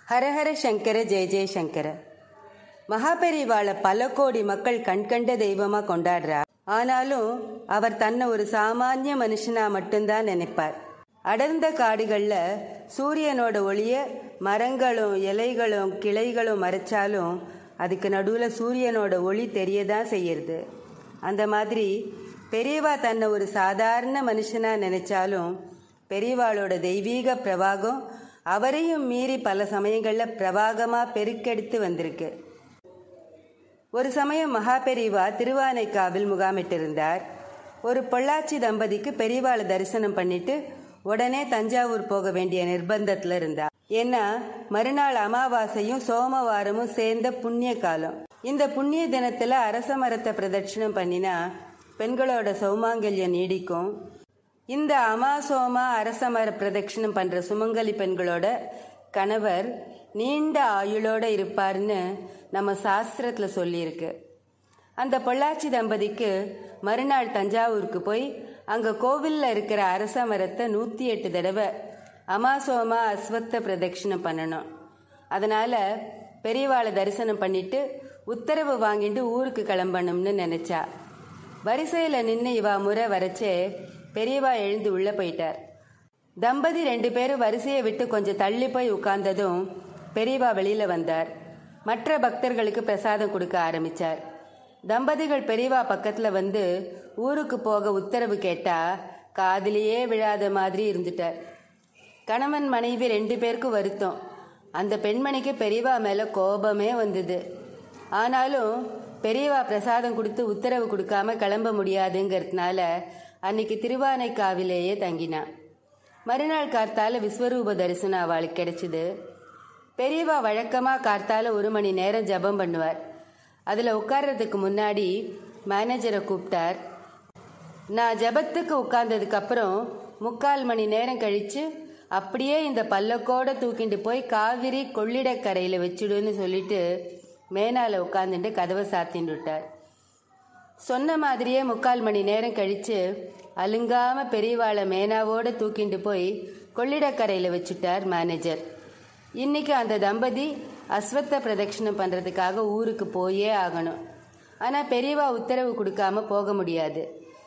ஹரஹர சங்கர ஜெய ஜெய சங்கர மகாபெரிவாளை பல கோடி மக்கள் கண்கண்ட தெய்வமா கொண்டாடுறார் ஆனாலும் அவர் தன்னை ஒரு சாமானிய மனுஷனா மட்டும்தான் நினைப்பார் அடர்ந்த காடுகள்ல சூரியனோட ஒளிய மரங்களும் இலைகளும் கிளைகளும் மறைச்சாலும் அதுக்கு நடுவுல சூரியனோட ஒளி தெரியதான் செய்யறது அந்த மாதிரி பெரியவா தன்னை ஒரு சாதாரண மனுஷனா நினைச்சாலும் பெரியவாளோட தெய்வீக பிரவாகம் அவரையும் மீறி பல சமயங்கள்ல பிரவாகமா பெருக்கெடுத்து வந்திருக்கு ஒரு சமயம் மகா பெரியவா திருவானைக்காவில் முகாமிட்டிருந்தார் ஒரு பொள்ளாச்சி தம்பதிக்கு பெரியவாளை தரிசனம் பண்ணிட்டு உடனே தஞ்சாவூர் போக வேண்டிய நிர்பந்தத்துல இருந்தார் ஏன்னா மறுநாள் அமாவாசையும் சோமவாரமும் சேர்ந்த புண்ணிய காலம் இந்த புண்ணிய தினத்துல அரச மரத்தை பிரதட்சிணம் பண்ணினா பெண்களோட சௌமாங்கல்யம் நீடிக்கும் இந்த அமாசோமா அரசமர பிரதட்சிணம் பண்ற சுமங்கலி பெண்களோட கணவர் நீண்ட ஆயுளோட இருப்பார்னு நம்ம சாஸ்திரத்துல சொல்லியிருக்கு அந்த பொள்ளாச்சி தம்பதிக்கு மறுநாள் தஞ்சாவூருக்கு போய் அங்க கோவில்ல இருக்கிற அரச மரத்தை நூத்தி எட்டு தடவை அமாசோமா அஸ்வத்த பிரதட்சிணம் பண்ணணும் அதனால பெரியவாளை தரிசனம் பண்ணிட்டு உத்தரவு வாங்கிட்டு ஊருக்கு கிளம்பணும்னு நினைச்சா வரிசையில நின்று இவா முறை வரைச்சே பெரியவா எழுந்து உள்ள போயிட்டார் தம்பதி ரெண்டு பேரும் வரிசையை விட்டு கொஞ்சம் தள்ளி போய் உட்கார்ந்ததும் பெரியவா வெளியில வந்தார் மற்ற பக்தர்களுக்கு பிரசாதம் கொடுக்க ஆரம்பிச்சார் தம்பதிகள் பெரியவா பக்கத்துல வந்து ஊருக்கு போக உத்தரவு கேட்டா காதிலேயே விழாத மாதிரி இருந்துட்டார் கணவன் மனைவி ரெண்டு பேருக்கும் வருத்தம் அந்த பெண்மணிக்கு பெரியவா மேல கோபமே வந்தது ஆனாலும் பெரியவா பிரசாதம் கொடுத்து உத்தரவு கொடுக்காம கிளம்ப முடியாதுங்கிறதுனால அன்னைக்கு திருவானைக்காவிலேயே தங்கினான் மறுநாள் கார்த்தால விஸ்வரூப தரிசனம் அவளுக்கு கிடைச்சிது பெரியவா வழக்கமா கார்த்தால ஒரு மணி நேரம் ஜபம் பண்ணுவார் அதுல உட்கார்றதுக்கு முன்னாடி மேனேஜரை கூப்பிட்டார் நான் ஜபத்துக்கு உட்கார்ந்ததுக்கு அப்புறம் முக்கால் மணி நேரம் கழிச்சு அப்படியே இந்த பல்லக்கோட தூக்கிட்டு போய் காவிரி கொள்ளிடக்கரையில் வச்சுடுன்னு சொல்லிட்டு மேனால உட்காந்துட்டு கதவை சாத்தின்னு விட்டார் சொன்ன மாதிரியே முக்கால் மணி நேரம் கழிச்சு அலுங்காம பெரியவாளை மேனாவோட தூக்கிட்டு போய் கொள்ளிடக்கரையில் வச்சுட்டார் மேனேஜர் இன்னைக்கு அந்த தம்பதி அஸ்வத்த பிரதட்சிணம் பண்றதுக்காக ஊருக்கு போயே ஆகணும் ஆனா பெரியவா உத்தரவு கொடுக்காம போக முடியாது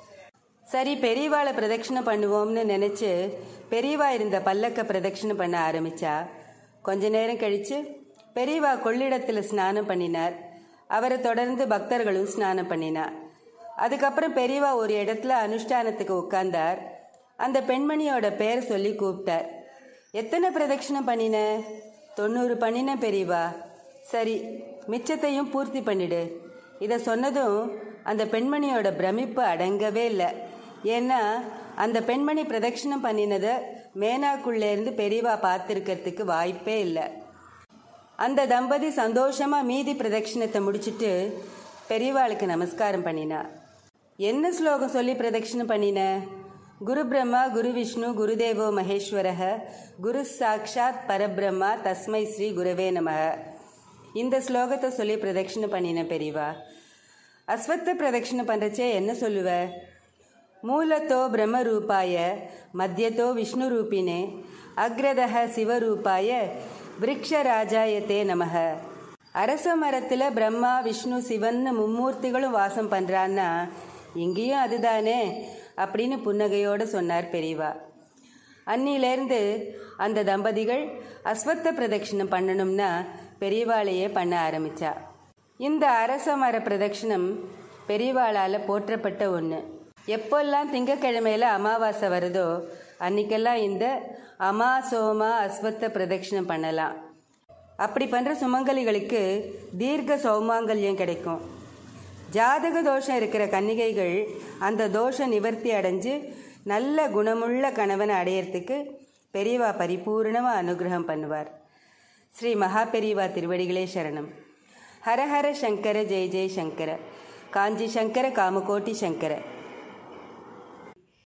சரி பெரியவாளை பிரதட்சிணம் பண்ணுவோம்னு நினைச்சு பெரியவா இருந்த பல்லக்க பிரதட்சிணம் பண்ண ஆரம்பிச்சா கொஞ்ச நேரம் கழிச்சு பெரியவா கொள்ளிடத்துல ஸ்நானம் பண்ணினார் அவரை தொடர்ந்து பக்தர்களும் ஸ்நானம் பண்ணினார் அதுக்கப்புறம் பெரியவா ஒரு இடத்துல அனுஷ்டானத்துக்கு உட்கார்ந்தார் அந்த பெண்மணியோட பேர் சொல்லி கூப்பிட்டார் எத்தனை பிரதட்சிணம் பண்ணின தொண்ணூறு பண்ணின பெரியவா சரி மிச்சத்தையும் பூர்த்தி பண்ணிடு இதை சொன்னதும் அந்த பெண்மணியோட பிரமிப்பு அடங்கவே இல்லை ஏன்னா அந்த பெண்மணி பிரதட்சிணம் பண்ணினதை மேனாக்குள்ளேருந்து பெரியவா பார்த்துருக்கிறதுக்கு வாய்ப்பே இல்லை அந்த தம்பதி சந்தோஷமா மீதி பிரதட்சிணத்தை முடிச்சிட்டு பெரியவாளுக்கு நமஸ்காரம் பண்ணினா என்ன ஸ்லோகம் சொல்லி பிரதட்சிணம் பண்ணின குரு பிரம்மா குரு விஷ்ணு குருதேவோ மகேஸ்வரக குரு சாக்ஷாத் பரபிரம்மா தஸ்மை ஸ்ரீ குருவே நமக இந்த ஸ்லோகத்தை சொல்லி பிரதட்சிணம் பண்ணின பெரியவா அஸ்வத்த பிரதட்சிணம் பண்றச்சே என்ன சொல்லுவ மூலத்தோ பிரம்மரூபாய மத்தியத்தோ விஷ்ணு ரூபினே அக்ரதக சிவரூபாய விரக்ஷராஜாயத்தே நமக அரச மரத்துல பிரம்மா விஷ்ணு சிவன்னு மும்மூர்த்திகளும் வாசம் பண்றான்னா இங்கேயும் அதுதானே அப்படின்னு புன்னகையோட சொன்னார் பெரியவா அன்னிலேருந்து அந்த தம்பதிகள் அஸ்வத்த பிரதட்சிணம் பண்ணணும்னா பெரியவாளையே பண்ண ஆரம்பிச்சா இந்த அரச மர பிரதட்சிணம் பெரியவாளால் போற்றப்பட்ட ஒன்று எப்போல்லாம் திங்கக்கிழமையில அமாவாசை வருதோ அன்னைக்கெல்லாம் இந்த அமா சோமா அஸ்வத்த பிரதட்சிணம் பண்ணலாம் அப்படி பண்ணுற சுமங்கலிகளுக்கு தீர்க்க சௌமாங்கல்யம் கிடைக்கும் ஜாதக தோஷம் இருக்கிற கன்னிகைகள் அந்த தோஷம் நிவர்த்தி அடைஞ்சு நல்ல குணமுள்ள கணவனை அடையறதுக்கு பெரியவா பரிபூர்ணமாக அனுகிரகம் பண்ணுவார் ஸ்ரீ மகா பெரியவா திருவடிகளே சரணம் ஹரஹர சங்கர ஜெய ஜெய சங்கர காஞ்சி சங்கர காமகோட்டி சங்கர